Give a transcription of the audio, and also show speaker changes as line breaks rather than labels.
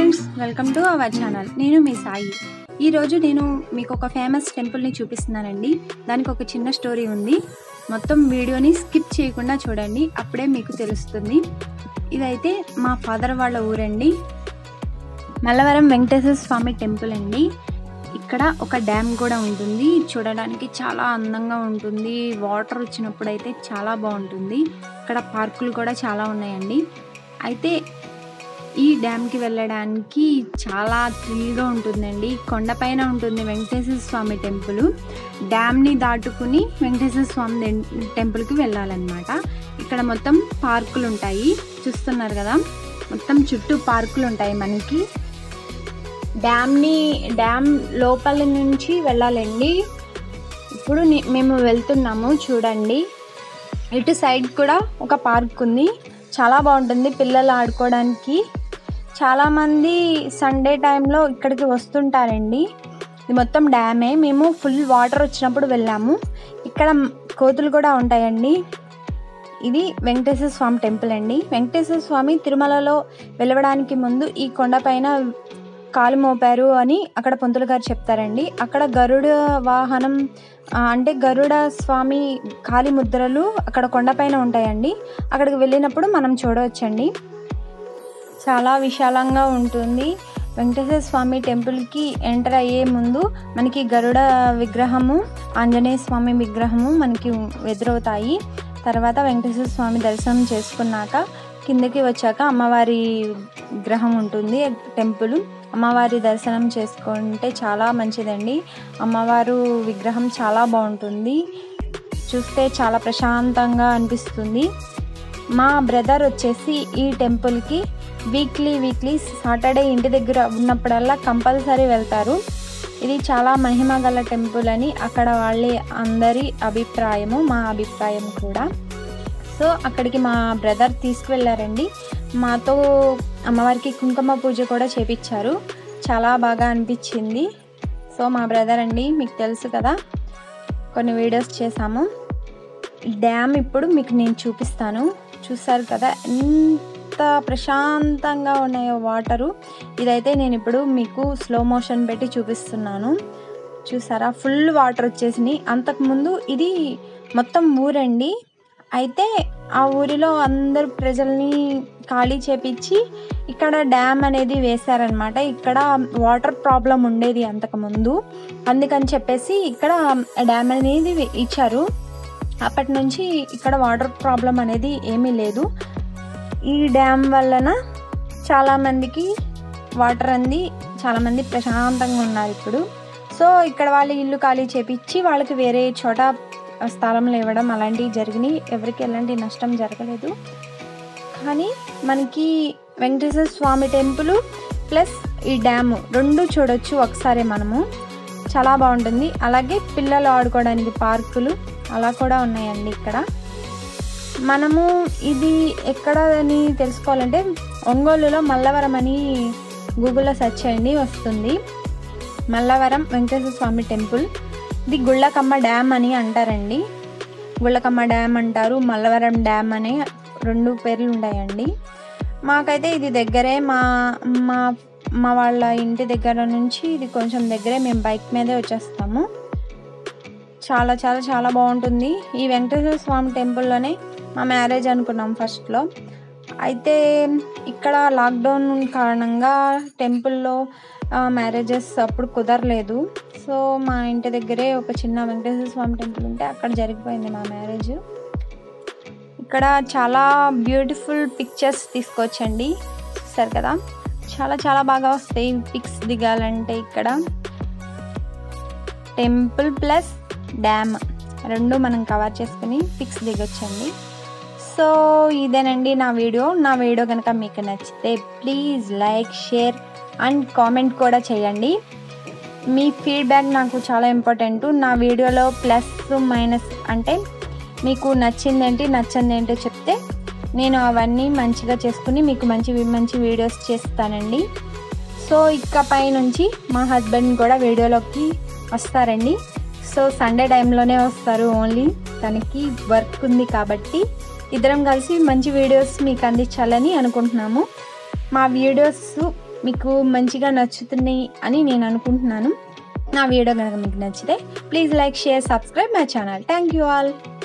friends welcome to our channel నేను మీ సాయి ఈరోజు నేను మీకు ఒక ఫేమస్ టెంపుల్ని చూపిస్తున్నానండి దానికి ఒక చిన్న స్టోరీ ఉంది మొత్తం వీడియోని స్కిప్ చేయకుండా చూడండి అప్పుడే మీకు తెలుస్తుంది ఇదైతే మా ఫాదర్ వాళ్ళ ఊరండి మల్లవరం వెంకటేశ్వర స్వామి టెంపుల్ అండి ఇక్కడ ఒక డ్యామ్ కూడా ఉంటుంది చూడడానికి చాలా అందంగా ఉంటుంది వాటర్ వచ్చినప్పుడు అయితే చాలా బాగుంటుంది ఇక్కడ పార్కులు కూడా చాలా ఉన్నాయండి అయితే ఈ డ్యామ్కి వెళ్ళడానికి చాలా థ్రిల్గా ఉంటుందండి కొండపైన ఉంటుంది వెంకటేశ్వర స్వామి టెంపుల్ డ్యామ్ని దాటుకుని వెంకటేశ్వర స్వామి దెం- టెంపుల్కి వెళ్ళాలన్నమాట ఇక్కడ మొత్తం పార్కులు ఉంటాయి చూస్తున్నారు కదా మొత్తం చుట్టూ పార్కులు ఉంటాయి మనకి డ్యామ్ని డ్యామ్ లోపల నుంచి వెళ్ళాలండి ఇప్పుడు ని- మేము వెళ్తున్నాము చూడండి ఇటు సైడ్ కూడా ఒక పార్క్ ఉంది చాలా బాగుంటుంది పిల్లలు ఆడుకోవడానికి చాలామంది సండే టైంలో ఇక్కడికి వస్తుంటారండి ఇది మొత్తం డ్యామే మేము ఫుల్ వాటర్ వచ్చినప్పుడు వెళ్ళాము ఇక్కడ కోతులు కూడా ఉంటాయండి ఇది వెంకటేశ్వర స్వామి టెంపుల్ అండి వెంకటేశ్వర స్వామి తిరుమలలో వెలవడానికి ముందు ఈ కొండపైన కాలు మోపారు అని అక్కడ పొంతులు గారు చెప్తారండి అక్కడ గరుడ వాహనం ఆ, అంటే గరుడ స్వామి కాలి ముద్రలు అక్కడ కొండపైన ఉంటాయండి అక్కడికి వెళ్ళినప్పుడు మనం చూడవచ్చండి చాలా విశాలంగా ఉంటుంది వెంకటేశ్వర స్వామి టెంపుల్కి ఎంటర్ అయ్యే ముందు మనకి గరుడ విగ్రహము ఆంజనేయ స్వామి విగ్రహము మనకి ఎదురవుతాయి తర్వాత వెంకటేశ్వర స్వామి దర్శనం చేసుకున్నాక కిందకి వచ్చాక అమ్మవారి విగ్రహం ఉంటుంది టెంపుల్ అమ్మవారి దర్శనం చేసుకుంటే చాలా మంచిదండి అమ్మవారు విగ్రహం చాలా బాగుంటుంది చూస్తే చాలా ప్రశాంతంగా అనిపిస్తుంది మా బ్రదర్ వచ్చేసి ఈ టెంపుల్కి వీక్లీ వీక్లీ సాటర్డే ఇంటి దగ్గర ఉన్నప్పుడల్లా కంపల్సరీ వెళ్తారు ఇది చాలా మహిమ గల టెంపుల్ అని అక్కడ వాళ్ళే అందరి అభిప్రాయము మా అభిప్రాయం కూడా సో అక్కడికి మా బ్రదర్ తీసుకువెళ్ళారండి మాతో అమ్మవారికి కుంకుమ పూజ కూడా చేపించారు చాలా బాగా అనిపించింది సో మా బ్రదర్ అండి మీకు తెలుసు కదా కొన్ని వీడియోస్ చేశాము ఈ డ్యామ్ ఇప్పుడు మీకు నేను చూపిస్తాను చూసారు కదా ఎంత ప్రశాంతంగా ఉన్నాయో వాటరు ఇదైతే నేను ఇప్పుడు మీకు స్లో మోషన్ పెట్టి చూపిస్తున్నాను చూసారా ఫుల్ వాటర్ వచ్చేసినాయి అంతకుముందు ఇది మొత్తం ఊరండి అయితే ఆ ఊరిలో అందరు ప్రజల్ని ఖాళీ చేపించి ఇక్కడ డ్యామ్ అనేది వేశారనమాట ఇక్కడ వాటర్ ప్రాబ్లం ఉండేది అంతకుముందు అందుకని చెప్పేసి ఇక్కడ డ్యామ్ అనేది ఇచ్చారు అప్పటి నుంచి ఇక్కడ వాటర్ ప్రాబ్లం అనేది ఏమీ లేదు ఈ డ్యామ్ వలన చాలామందికి వాటర్ అంది చాలామంది ప్రశాంతంగా ఉన్నారు ఇప్పుడు సో ఇక్కడ వాళ్ళు ఇల్లు ఖాళీ చేపించి వాళ్ళకి వేరే చోట స్థలంలో ఇవ్వడం అలాంటివి జరిగినాయి ఎవరికి ఎలాంటి నష్టం జరగలేదు కానీ మనకి వెంకటేశ్వర స్వామి టెంపుల్ ప్లస్ ఈ డ్యాము రెండు చూడొచ్చు ఒకసారి మనము చాలా బాగుంటుంది అలాగే పిల్లలు ఆడుకోవడానికి పార్కులు అలా కూడా ఉన్నాయండి ఇక్కడ మనము ఇది ఎక్కడ అని తెలుసుకోవాలంటే ఒంగోలులో మల్లవరం అని గూగుల్లో సెర్చ్ చేయండి వస్తుంది మల్లవరం వెంకటేశ్వర స్వామి టెంపుల్ ఇది గుళ్ళకమ్మ డ్యామ్ అని అంటారండి గుళ్ళకమ్మ డ్యామ్ అంటారు మల్లవరం డ్యామ్ అనే రెండు పేర్లు ఉన్నాయండి మాకైతే ఇది దగ్గరే మా మా మా వాళ్ళ ఇంటి దగ్గర నుంచి ఇది కొంచెం దగ్గరే మేము బైక్ మీదే వచ్చేస్తాము చాలా చాలా చాలా బాగుంటుంది ఈ వెంకటేశ్వర స్వామి టెంపుల్లోనే మా మ్యారేజ్ అనుకున్నాం ఫస్ట్లో అయితే ఇక్కడ లాక్డౌన్ కారణంగా టెంపుల్లో మ్యారేజెస్ అప్పుడు కుదరలేదు సో మా ఇంటి దగ్గరే ఒక చిన్న వెంకటేశ్వర స్వామి టెంపుల్ ఉంటే అక్కడ జరిగిపోయింది మా మ్యారేజ్ ఇక్కడ చాలా బ్యూటిఫుల్ పిక్చర్స్ తీసుకోవచ్చండి చూసారు కదా చాలా చాలా బాగా వస్తాయి పిక్స్ దిగాలంటే ఇక్కడ టెంపుల్ ప్లస్ డ్యామ్ రెండు మనం కవర్ చేసుకుని పిక్స్ దిగొచ్చండి సో ఇదేనండి నా వీడియో నా వీడియో కనుక మీకు నచ్చితే please like share and comment కూడా చేయండి మీ ఫీడ్బ్యాక్ నాకు చాలా ఇంపార్టెంట్ నా వీడియోలో ప్లస్ మైనస్ అంటే మీకు నచ్చిందేంటి నచ్చందేంటో చెప్తే నేను అవన్నీ మంచిగా చేసుకుని మీకు మంచి మంచి వీడియోస్ చేస్తానండి సో ఇకపై నుంచి మా హస్బెండ్ కూడా వీడియోలోకి వస్తారండి సో సండే టైంలోనే వస్తారు ఓన్లీ తనకి వర్క్ ఉంది కాబట్టి ఇద్దరం కలిసి మంచి వీడియోస్ మీకు అందించాలని అనుకుంటున్నాము మా వీడియోస్ మీకు మంచిగా నచ్చుతున్నాయి అని నేను అనుకుంటున్నాను నా వీడియో కనుక మీకు నచ్చితే please like share subscribe my channel thank you all